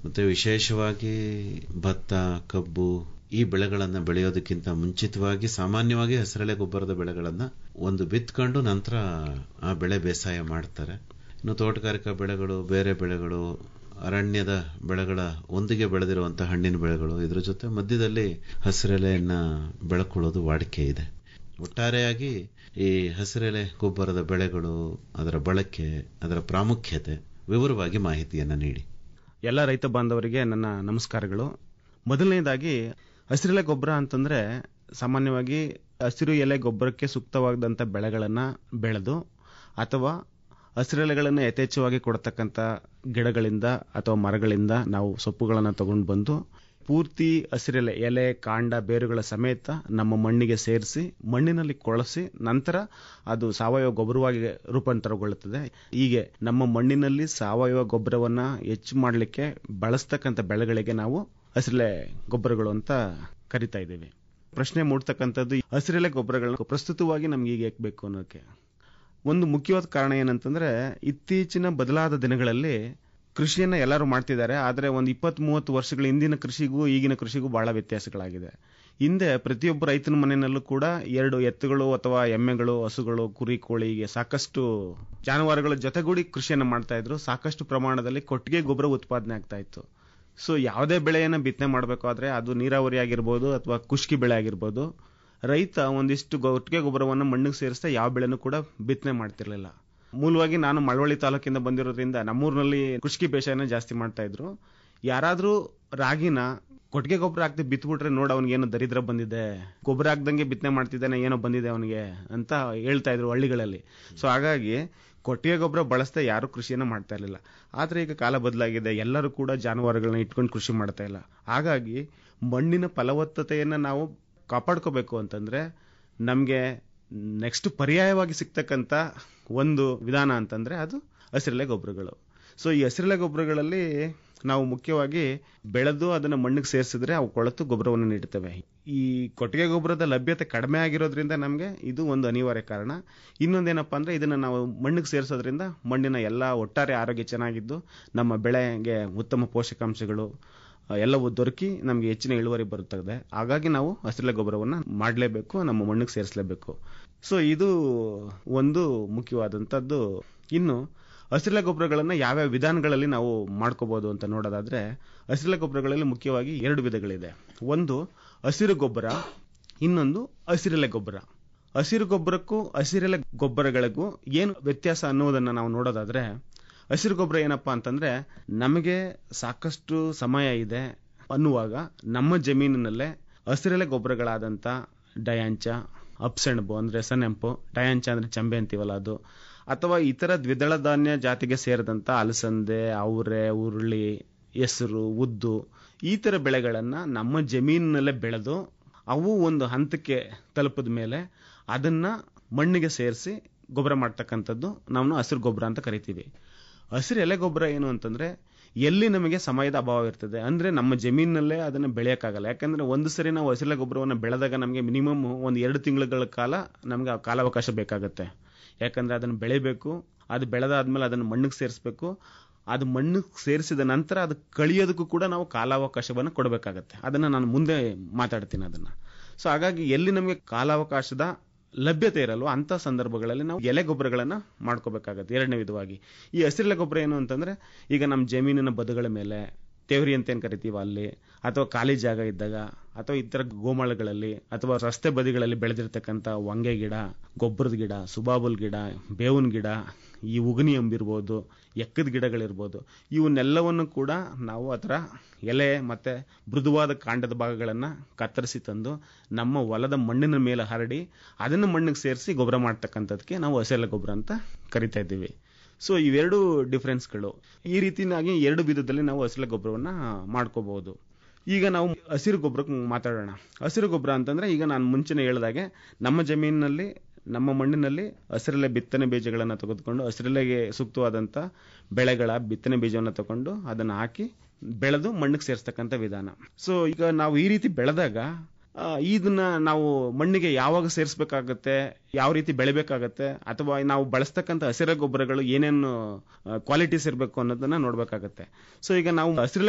ಮತ್ತೆ ವಿಶೇಷವಾಗಿ ಭತ್ತ ಕಬ್ಬು ಈ ಬೆಳೆಗಳನ್ನ ಬೆಳೆಯೋದಕ್ಕಿಂತ ಮುಂಚಿತವಾಗಿ ಸಾಮಾನ್ಯವಾಗಿ ಹಸಿರೆಲೆ ಗೊಬ್ಬರದ ಬೆಳೆಗಳನ್ನ ಒಂದು ಬಿತ್ಕೊಂಡು ನಂತರ ಆ ಬೆಳೆ ಬೇಸಾಯ ಮಾಡ್ತಾರೆ ಇನ್ನು ತೋಟಗಾರಿಕಾ ಬೆಳೆಗಳು ಬೇರೆ ಬೆಳೆಗಳು ಅರಣ್ಯದ ಬೆಳೆಗಳ ಒಂದಿಗೆ ಬೆಳೆದಿರುವಂತಹ ಹಣ್ಣಿನ ಬೆಳೆಗಳು ಇದ್ರ ಜೊತೆ ಮಧ್ಯದಲ್ಲಿ ಹಸಿರೆಲೆಯನ್ನ ಬೆಳ್ಕೊಳ್ಳೋದು ವಾಡಿಕೆ ಇದೆ ಒಟ್ಟಾರೆಯಾಗಿ ಈ ಹಸಿರೆಲೆ ಗೊಬ್ಬರದ ಬೆಳೆಗಳು ಅದರ ಬಳಕೆ ಅದರ ಪ್ರಾಮುಖ್ಯತೆ ವಿವರವಾಗಿ ಮಾಹಿತಿಯನ್ನ ನೀಡಿ ಎಲ್ಲ ರೈತ ಬಾಂಧವರಿಗೆ ನನ್ನ ನಮಸ್ಕಾರಗಳು ಮೊದಲನೇದಾಗಿ ಹಸಿರೆಲೆ ಗೊಬ್ಬರ ಅಂತಂದ್ರೆ ಸಾಮಾನ್ಯವಾಗಿ ಹಸಿರು ಎಲೆ ಗೊಬ್ಬರಕ್ಕೆ ಸೂಕ್ತವಾದಂಥ ಬೆಳೆಗಳನ್ನು ಬೆಳೆದು ಅಥವಾ ಹಸಿರೆಲೆಗಳನ್ನು ಯಥೇಚ್ಛವಾಗಿ ಕೊಡ್ತಕ್ಕಂಥ ಗಿಡಗಳಿಂದ ಅಥವಾ ಮರಗಳಿಂದ ನಾವು ಸೊಪ್ಪುಗಳನ್ನು ತಗೊಂಡು ಬಂದು ಪೂರ್ತಿ ಹಸಿರೆಲೆ ಎಲೆ ಕಾಂಡ ಬೇರುಗಳ ಸಮೇತ ನಮ್ಮ ಮಣ್ಣಿಗೆ ಸೇರಿಸಿ ಮಣ್ಣಿನಲ್ಲಿ ಕೊಳಸಿ ನಂತರ ಅದು ಸಾವಯವ ಗೊಬ್ಬರವಾಗಿ ರೂಪಾಂತರಗೊಳ್ಳುತ್ತದೆ ಹೀಗೆ ನಮ್ಮ ಮಣ್ಣಿನಲ್ಲಿ ಸಾವಯವ ಗೊಬ್ಬರವನ್ನ ಹೆಚ್ಚು ಮಾಡಲಿಕ್ಕೆ ಬಳಸ್ತಕ್ಕಂಥ ಬೆಳೆಗಳಿಗೆ ನಾವು ಹಸಿರೆಲೆ ಗೊಬ್ಬರಗಳು ಅಂತ ಕರಿತಾ ಇದ್ದೀವಿ ಪ್ರಶ್ನೆ ಮೂಡ್ತಕ್ಕಂಥದ್ದು ಹಸಿರೆಲೆ ಗೊಬ್ಬರಗಳನ್ನ ಪ್ರಸ್ತುತವಾಗಿ ನಮ್ಗೆ ಈಗ ಏಕೆ ಬೇಕು ಅನ್ನೋಕೆ ಒಂದು ಮುಖ್ಯವಾದ ಕಾರಣ ಏನಂತಂದ್ರೆ ಇತ್ತೀಚಿನ ಬದಲಾದ ದಿನಗಳಲ್ಲಿ ಕೃಷಿಯನ್ನ ಎಲ್ಲರೂ ಮಾಡ್ತಿದ್ದಾರೆ ಆದರೆ ಒಂದು ಇಪ್ಪತ್ತ್ ಮೂವತ್ತು ವರ್ಷಗಳ ಹಿಂದಿನ ಕೃಷಿಗೂ ಈಗಿನ ಕೃಷಿಗೂ ಬಹಳ ವ್ಯತ್ಯಾಸಗಳಾಗಿದೆ ಹಿಂದೆ ಪ್ರತಿಯೊಬ್ಬ ರೈತನ ಮನೆಯಲ್ಲೂ ಕೂಡ ಎರಡು ಎತ್ತುಗಳು ಅಥವಾ ಎಮ್ಮೆಗಳು ಹಸುಗಳು ಕುರಿ ಕೋಳಿ ಹೀಗೆ ಸಾಕಷ್ಟು ಜಾನುವಾರುಗಳ ಜೊತೆಗೂಡಿ ಕೃಷಿಯನ್ನ ಮಾಡ್ತಾ ಇದ್ರು ಸಾಕಷ್ಟು ಪ್ರಮಾಣದಲ್ಲಿ ಕೊಟ್ಟಿಗೆ ಗೊಬ್ಬರ ಉತ್ಪಾದನೆ ಆಗ್ತಾ ಇತ್ತು ಸೊ ಯಾವುದೇ ಬೆಳೆಯನ್ನ ಬಿತ್ತನೆ ಮಾಡಬೇಕಾದ್ರೆ ಅದು ನೀರಾವರಿ ಆಗಿರ್ಬೋದು ಅಥವಾ ಕುಷ್ಕಿ ಬೆಳೆ ಆಗಿರ್ಬೋದು ರೈತ ಒಂದಿಷ್ಟು ಒಟ್ಟಿಗೆ ಗೊಬ್ಬರವನ್ನು ಮಣ್ಣಿಗೆ ಸೇರಿಸ್ತಾ ಯಾವ ಬೆಳೆನೂ ಕೂಡ ಬಿತ್ತನೆ ಮಾಡ್ತಿರ್ಲಿಲ್ಲ ಮೂಲವಾಗಿ ನಾನು ಮಳವಳ್ಳಿ ತಾಲೂಕಿಂದ ಬಂದಿರೋದ್ರಿಂದ ನಮ್ಮೂರಿನಲ್ಲಿ ಕೃಷಿ ಬೇಸಾಯನ ಜಾಸ್ತಿ ಮಾಡ್ತಾ ಇದ್ರು ಯಾರಾದ್ರೂ ರಾಗಿನ ಕೊಟ್ಟಿಗೆ ಗೊಬ್ಬರ ಹಾಕ್ತಿ ಬಿತ್ಬಿಟ್ರೆ ನೋಡ್ ಅವ್ನಿಗೆ ಏನೋ ದರಿದ್ರ ಬಂದಿದೆ ಗೊಬ್ಬರ ಹಾಕ್ದಂಗೆ ಬಿತ್ತನೆ ಮಾಡ್ತಿದ್ದಾನೆ ಏನೋ ಬಂದಿದೆ ಅವನಿಗೆ ಅಂತ ಹೇಳ್ತಾ ಇದ್ರು ಹಳ್ಳಿಗಳಲ್ಲಿ ಸೊ ಹಾಗಾಗಿ ಕೊಟ್ಟಿಗೆ ಗೊಬ್ಬರ ಬಳಸ್ತಾ ಯಾರು ಕೃಷಿಯನ್ನ ಮಾಡ್ತಾ ಇರಲಿಲ್ಲ ಆದ್ರೆ ಈಗ ಕಾಲ ಬದಲಾಗಿದೆ ಎಲ್ಲರೂ ಕೂಡ ಜಾನುವಾರುಗಳನ್ನ ಇಟ್ಕೊಂಡು ಕೃಷಿ ಮಾಡ್ತಾ ಇಲ್ಲ ಹಾಗಾಗಿ ಮಣ್ಣಿನ ಫಲವತ್ತತೆಯನ್ನ ನಾವು ಕಾಪಾಡ್ಕೋಬೇಕು ಅಂತಂದ್ರೆ ನಮಗೆ ನೆಕ್ಸ್ಟ್ ಪರ್ಯಾಯವಾಗಿ ಸಿಗ್ತಕ್ಕಂಥ ಒಂದು ವಿಧಾನ ಅಂತಂದ್ರೆ ಅದು ಹಸಿರೆಲೆ ಗೊಬ್ಬರಗಳು ಸೊ ಈ ಹಸಿರೆಲೆ ಗೊಬ್ಬರಗಳಲ್ಲಿ ನಾವು ಮುಖ್ಯವಾಗಿ ಬೆಳೆದು ಅದನ್ನು ಮಣ್ಣಿಗೆ ಸೇರಿಸಿದ್ರೆ ಅವು ಕೊಳತು ಗೊಬ್ಬರವನ್ನು ನೀಡುತ್ತವೆ ಈ ಕೊಟ್ಟಿಗೆ ಗೊಬ್ಬರದ ಲಭ್ಯತೆ ಕಡಿಮೆ ಆಗಿರೋದ್ರಿಂದ ನಮಗೆ ಇದು ಒಂದು ಅನಿವಾರ್ಯ ಕಾರಣ ಇನ್ನೊಂದೇನಪ್ಪ ಅಂದ್ರೆ ಇದನ್ನು ನಾವು ಮಣ್ಣಿಗೆ ಸೇರಿಸೋದ್ರಿಂದ ಮಣ್ಣಿನ ಎಲ್ಲ ಒಟ್ಟಾರೆ ಆರೋಗ್ಯ ಚೆನ್ನಾಗಿದ್ದು ನಮ್ಮ ಬೆಳೆಗೆ ಉತ್ತಮ ಪೋಷಕಾಂಶಗಳು ಎಲ್ಲವೂ ದೊರಕಿ ನಮಗೆ ಹೆಚ್ಚಿನ ಇಳುವರಿ ಬರುತ್ತದೆ ಹಾಗಾಗಿ ನಾವು ಹಸಿರೆಲೆ ಗೊಬ್ಬರವನ್ನು ಮಾಡಲೇಬೇಕು ನಮ್ಮ ಮಣ್ಣಿಗೆ ಸೇರಿಸಲೇಬೇಕು ಸೊ ಇದು ಒಂದು ಮುಖ್ಯವಾದಂಥದ್ದು ಇನ್ನು ಹಸಿರೆಲೆ ಗೊಬ್ಬರಗಳನ್ನು ಯಾವ್ಯಾವ ವಿಧಾನಗಳಲ್ಲಿ ನಾವು ಮಾಡ್ಕೋಬಹುದು ಅಂತ ನೋಡೋದಾದ್ರೆ ಹಸಿರೆಲೆ ಗೊಬ್ಬರಗಳಲ್ಲಿ ಮುಖ್ಯವಾಗಿ ಎರಡು ವಿಧಗಳಿದೆ ಒಂದು ಹಸಿರು ಗೊಬ್ಬರ ಇನ್ನೊಂದು ಹಸಿರೆಲೆ ಗೊಬ್ಬರ ಹಸಿರು ಗೊಬ್ಬರಕ್ಕೂ ಹಸಿರೆಲೆ ಗೊಬ್ಬರಗಳಿಗೂ ಏನು ವ್ಯತ್ಯಾಸ ಅನ್ನೋದನ್ನ ನಾವು ನೋಡೋದಾದ್ರೆ ಹಸಿರು ಗೊಬ್ಬರ ಏನಪ್ಪಾ ಅಂತಂದ್ರೆ ನಮಗೆ ಸಾಕಷ್ಟು ಸಮಯ ಇದೆ ಅನ್ನುವಾಗ ನಮ್ಮ ಜಮೀನಿನಲ್ಲೇ ಹಸಿರೆಲೆ ಗೊಬ್ಬರಗಳಾದಂಥ ಡಯಾಂಚ ಅಪ್ಸೆಣಬು ಅಂದ್ರೆ ಸನೆಂಪು ಡಯಾಂಚ ಅಂದ್ರೆ ಚಂಬೆ ಅಂತೀವಲ್ಲ ಅದು ಅಥವಾ ಇತರ ದ್ವಿದಳ ಧಾನ್ಯ ಜಾತಿಗೆ ಸೇರಿದಂತ ಅಲಸಂದೆ ಅವರೆ ಉರುಳಿ ಹೆಸರು ಉದ್ದು ಈ ತರ ಬೆಳೆಗಳನ್ನ ನಮ್ಮ ಜಮೀನಿನಲ್ಲೇ ಬೆಳೆದು ಅವು ಒಂದು ಹಂತಕ್ಕೆ ತಲುಪಿದ ಮೇಲೆ ಅದನ್ನ ಮಣ್ಣಿಗೆ ಸೇರಿಸಿ ಗೊಬ್ಬರ ಮಾಡ್ತಕ್ಕಂಥದ್ದು ನಾವು ಹಸಿರು ಗೊಬ್ಬರ ಅಂತ ಕರಿತೀವಿ ಹಸಿರು ಎಲೆ ಗೊಬ್ಬರ ಏನು ಅಂತಂದ್ರೆ ಎಲ್ಲಿ ನಮಗೆ ಸಮಯದ ಅಭಾವ ಇರ್ತದೆ ಅಂದ್ರೆ ನಮ್ಮ ಜಮೀನಿನಲ್ಲೇ ಅದನ್ನ ಬೆಳೆಯಕ್ಕಾಗಲ್ಲ ಯಾಕಂದ್ರೆ ಒಂದು ಸರಿ ನಾವು ಹಸಿರೆಲೆ ಗೊಬ್ಬರವನ್ನು ಬೆಳೆದಾಗ ನಮಗೆ ಮಿನಿಮಮ್ ಒಂದು ಎರಡು ತಿಂಗಳ ಕಾಲ ನಮಗೆ ಕಾಲಾವಕಾಶ ಬೇಕಾಗತ್ತೆ ಯಾಕಂದ್ರೆ ಅದನ್ನು ಬೆಳಿಬೇಕು ಅದು ಬೆಳೆದಾದ್ಮೇಲೆ ಅದನ್ನು ಮಣ್ಣಿಗೆ ಸೇರಿಸಬೇಕು ಅದು ಮಣ್ಣಿಗೆ ಸೇರಿಸಿದ ನಂತರ ಅದು ಕಳಿಯೋದಕ್ಕೂ ಕೂಡ ನಾವು ಕಾಲಾವಕಾಶವನ್ನು ಕೊಡಬೇಕಾಗತ್ತೆ ಅದನ್ನ ನಾನು ಮುಂದೆ ಮಾತಾಡ್ತೀನಿ ಅದನ್ನ ಸೊ ಹಾಗಾಗಿ ಎಲ್ಲಿ ನಮಗೆ ಕಾಲಾವಕಾಶದ ಲಭ್ಯತೆ ಇರಲ್ವೋ ಅಂತ ಸಂದರ್ಭಗಳಲ್ಲಿ ನಾವು ಎಲೆ ಗೊಬ್ಬರಗಳನ್ನ ಮಾಡ್ಕೋಬೇಕಾಗತ್ತೆ ಎರಡನೇ ವಿಧವಾಗಿ ಈ ಹಸಿರೆಲೆ ಗೊಬ್ಬರ ಏನು ಅಂತಂದ್ರೆ ಈಗ ನಮ್ಮ ಜಮೀನಿನ ಬದುಗಳ ಮೇಲೆ ತೇವರಿ ಅಂತ ಏನ್ ಕರಿತೀವ ಅಲ್ಲಿ ಅಥವಾ ಖಾಲಿ ಜಾಗ ಇದ್ದಾಗ ಅಥವಾ ಇತರ ಗೋಮಾಳಗಳಲ್ಲಿ ಅಥವಾ ರಸ್ತೆ ಬದಿಗಳಲ್ಲಿ ಬೆಳೆದಿರ್ತಕ್ಕಂಥ ಹೊಂಗೆ ಗಿಡ ಗೊಬ್ಬರದ ಗಿಡ ಸುಬಾಬುಲ್ ಗಿಡ ಬೇವಿನ ಗಿಡ ಈ ಉಗನಿ ಎಂಬಿರ್ಬೋದು ಎಕ್ಕದ ಗಿಡಗಳಿರ್ಬೋದು ಇವನ್ನೆಲ್ಲವನ್ನು ಕೂಡ ನಾವು ಅದರ ಎಲೆ ಮತ್ತೆ ಮೃದುವಾದ ಕಾಂಡದ ಭಾಗಗಳನ್ನ ಕತ್ತರಿಸಿ ತಂದು ನಮ್ಮ ಹೊಲದ ಮಣ್ಣಿನ ಮೇಲೆ ಹರಡಿ ಅದನ್ನು ಮಣ್ಣಿಗೆ ಸೇರಿಸಿ ಗೊಬ್ಬರ ಮಾಡ್ತಕ್ಕಂಥದಕ್ಕೆ ನಾವು ಹಸಿರೆಲೆ ಗೊಬ್ಬರ ಅಂತ ಕರಿತಾ ಇದ್ದೀವಿ ಸೊ ಇವೆರಡು ಡಿಫ್ರೆನ್ಸ್ಗಳು ಈ ರೀತಿಯಾಗಿ ಎರಡು ವಿಧದಲ್ಲಿ ನಾವು ಹಸಿರೆಲೆ ಗೊಬ್ಬರವನ್ನ ಮಾಡ್ಕೋಬಹುದು ಈಗ ನಾವು ಹಸಿರು ಗೊಬ್ಬರಕ್ಕೆ ಮಾತಾಡೋಣ ಹಸಿರು ಗೊಬ್ಬರ ಅಂತಂದ್ರೆ ಈಗ ನಾನು ಮುಂಚೆನೆ ಹೇಳಿದಾಗೆ ನಮ್ಮ ಜಮೀನಿನಲ್ಲಿ ನಮ್ಮ ಮಣ್ಣಿನಲ್ಲಿ ಹಸಿರೆಲೆ ಬಿತ್ತನೆ ಬೀಜಗಳನ್ನು ತೆಗೆದುಕೊಂಡು ಹಸಿರೆಲೆಗೆ ಸೂಕ್ತವಾದಂಥ ಬೆಳೆಗಳ ಬಿತ್ತನೆ ಬೀಜವನ್ನು ತಗೊಂಡು ಅದನ್ನು ಹಾಕಿ ಬೆಳೆದು ಮಣ್ಣಿಗೆ ಸೇರಿಸ್ತಕ್ಕಂಥ ವಿಧಾನ ಸೊ ಈಗ ನಾವು ಈ ರೀತಿ ಬೆಳೆದಾಗ ಇದನ್ನ ನಾವು ಮಣ್ಣಿಗೆ ಯಾವಾಗ ಸೇರಿಸಬೇಕಾಗತ್ತೆ ಯಾವ ರೀತಿ ಬೆಳಿಬೇಕಾಗತ್ತೆ ಅಥವಾ ನಾವು ಬಳಸ್ತಕ್ಕಂಥ ಹಸಿರ ಗೊಬ್ಬರಗಳು ಏನೇನು ಕ್ವಾಲಿಟೀಸ್ ಇರಬೇಕು ಅನ್ನೋದನ್ನ ನೋಡ್ಬೇಕಾಗತ್ತೆ ಸೊ ಈಗ ನಾವು ಹಸಿರೆಲೆ